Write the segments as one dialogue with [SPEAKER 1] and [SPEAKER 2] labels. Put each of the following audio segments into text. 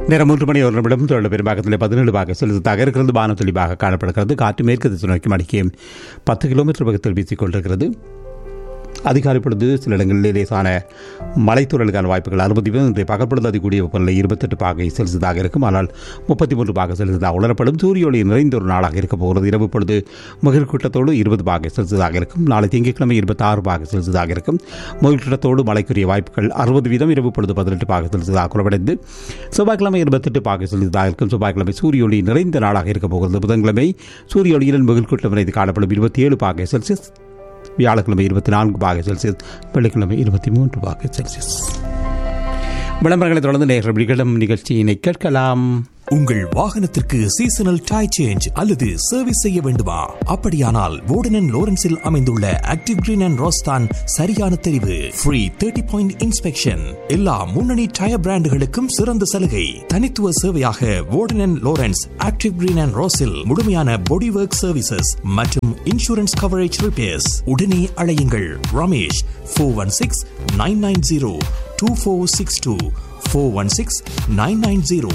[SPEAKER 1] நேரம் மூன்று மணி ஒரு நிமிடம் தொழில் பெரும்பாக்கத்தில் பதினேழு பாக செலுத்தாக இருக்கிறது வானம் தெளிவாக காணப்படுகிறது காற்று மேற்கு திசை நோக்கி மணிக்கு பத்து கிலோமீட்டர் வேகத்தில் வீசிக் கொண்டிருக்கிறது அதிகாலை பொழுது சில இடங்களில் லேசான மலைத்தூரலுக்கான வாய்ப்புகள் அறுபது வீதம் இன்றைய பகல் பொழுது அதிகூடிய வெப்பநிலை இருபத்தெட்டு பாகை செல்சியஸாக இருக்கும் ஆனால் முப்பத்தி மூன்று பாகை செல்சியஸாக உணரப்படும் சூரிய ஒளி நிறைந்த ஒரு நாளாக இருக்க போகிறது இரவு பொழுது முகில் கூட்டத்தோடு இருபது பாகை செல்சியஸாக இருக்கும் நாளை திங்கட்கிழமை இருபத்தி ஆறு பாகை செல்சியஸாக இருக்கும் முகில் கூட்டத்தோடு மழைக்குரிய வாய்ப்புகள் அறுபது வீதம் இரவு பொழுது பதினெட்டு பாகை செல்சியஸாக குறைவடைந்து செவ்வாய்க்கிழமை இருபத்தெட்டு பாகை செல்சியஸாக இருக்கும் செவ்வாய்க்கிழமை சூரிய ஒளி நிறைந்த நாளாக இருக்க போகிறது புதன்கிழமை சூரிய ஒளியுடன் முகில் கூட்டம் இணைந்து காணப்படும் இருபத்தி ஏழு பாகை செல்சியஸ் வியாழக்கிழமை இருபத்தி நான்கு பாகை செல்சியஸ் வெள்ளிக்கிழமை இருபத்தி மூன்று பாகை செல்சியஸ் விளம்பரங்களை தொடர்ந்து நேரம் நிகழும் நிகழ்ச்சியினை கேட்கலாம்
[SPEAKER 2] உங்கள் வாகனத்திற்கு சீசனல் டை சேஞ்ச் அல்லது சர்வீஸ் செய்ய வேண்டுமா அப்படியானால் வோர்டன் லோரன்ஸில் அமைந்துள்ள ஆக்டிவ் கிரீன் அண்ட் ரோஸ்தான் சரியான தெரிவு ஃப்ரீ தேர்ட்டி பாயிண்ட் இன்ஸ்பெக்ஷன் எல்லா முன்னணி டயர் பிராண்டுகளுக்கும் சிறந்த சலுகை தனித்துவ சேவையாக Warden Lawrence active green and ரோஸில் முழுமையான பாடி ஒர்க் சர்வீசஸ் மற்றும் இன்சூரன்ஸ் கவரேஜ் ரிப்பேர்ஸ் உடனே அழையுங்கள் Ramesh four one six nine nine zero two four six two four one six nine nine zero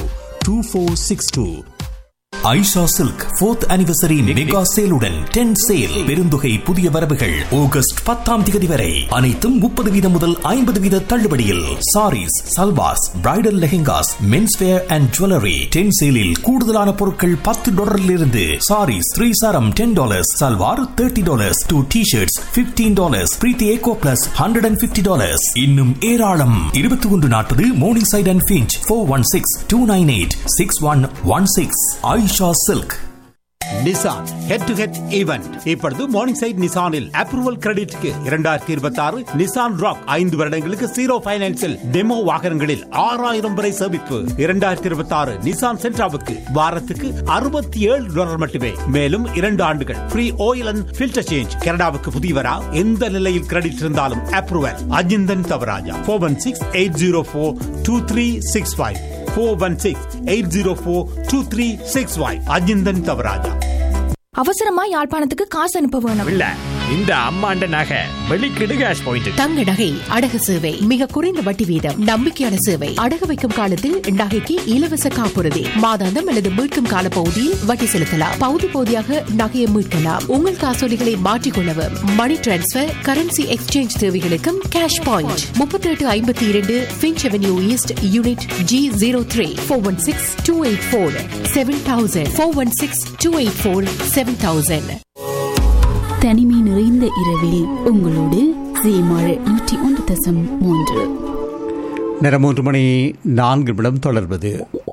[SPEAKER 2] 2462. Aisha silk fourth anniversary mega சேலுடன் ten sale பெருந்தொகை புதிய வரவுகள் August பத்தாம் தேதி வரை அனைத்தும் முப்பது வீதம் முதல் ஐம்பது வீத தள்ளுபடியில் sarees salwars bridal lehengas men's wear and jewellery ten சேலில் கூடுதலான பொருட்கள் பத்து டாலரில் இருந்து சாரீஸ் த்ரீ சாரம் ten dollars salwar thirty dollars two T shirts fifteen dollars Preethi eco plus hundred and fifty dollars இன்னும் ஏராளம் இருபத்தி ஒன்று நாற்பது Morningside and Finch four one six two nine eight six one one six Aisha silk
[SPEAKER 1] நிசான் head to head event இப்பொழுது Morningside நிசானில் approval கிரெடிட்க்கு இரண்டாயிரத்தி இருபத்தி ஆறு நிசான் ராக் ஐந்து வருடங்களுக்கு ஜீரோ பைனான்சில் டெமோ வாகனங்களில் ஆறாயிரம் வரை சேமிப்பு இரண்டாயிரத்தி இருபத்தி ஆறு நிசான் சென்ட்ராவுக்கு வாரத்துக்கு அறுபத்தி ஏழு டாலர் மட்டுமே மேலும் இரண்டு ஆண்டுகள் free oil and filter change கனடாவுக்கு புதியவரா எந்த நிலையில் கிரெடிட் இருந்தாலும் approval Ajinthan Thavaraja four one six eight zero four two three six five four one six eight zero four two three six five Ajinthan Thavaraja
[SPEAKER 3] அவசரமா யாழ்ப்பாணத்துக்கு காசு அனுப்ப வேணும்
[SPEAKER 4] இல்ல இந்த அம்மாண்ட நகை வெளிக்கிடு கேஷ் பாயிண்ட்
[SPEAKER 5] தங்க நகை அடகு சேவை மிக குறைந்த வட்டி வீதம் நம்பிக்கையான சேவை அடகு வைக்கும் காலத்தில் நகைக்கு இலவச காப்புறுதி மாதாந்தம் அல்லது மீட்கும் கால பகுதியில் வட்டி செலுத்தலாம் பகுதி பகுதியாக நகையை மீட்கலாம் உங்கள் காசோலிகளை மாற்றிக்கொள்ளவும் மணி டிரான்ஸ்பர் கரன்சி எக்ஸ்சேஞ்ச் தேவைகளுக்கும் கேஷ் பாயிண்ட் முப்பத்தி எட்டு ஐம்பத்தி இரண்டு Finch avenue east unit G zero three four one six two eight four seven thousand four one six two eight four seven thousand
[SPEAKER 6] தனிமை நிறைந்த இரவில் உங்களோடு சீமாழ் நூற்றி ஒன்று தசம் மூன்று
[SPEAKER 1] நேரம் மூன்று மணி நான்கு நிமிடம் தொடர்வது